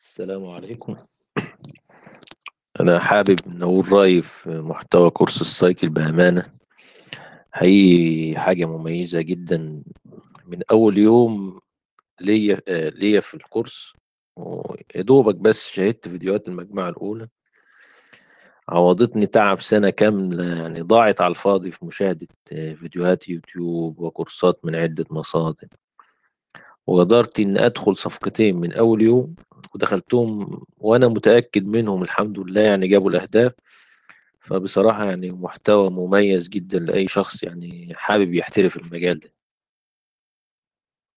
السلام عليكم أنا حابب نقول رأيي في محتوى كورس السايكل بأمانة حقيقي حاجة مميزة جدا من أول يوم ليا آه، ليا في الكورس ويا دوبك بس شاهدت فيديوهات المجموعة الأولى عوضتني تعب سنة كاملة يعني ضاعت على الفاضي في مشاهدة آه، فيديوهات يوتيوب وكورسات من عدة مصادر وقدرت إن أدخل صفقتين من أول يوم ودخلتهم وأنا متأكد منهم الحمد لله يعني جابوا الأهداف فبصراحة يعني محتوى مميز جدا لأي شخص يعني حابب يحترف المجال ده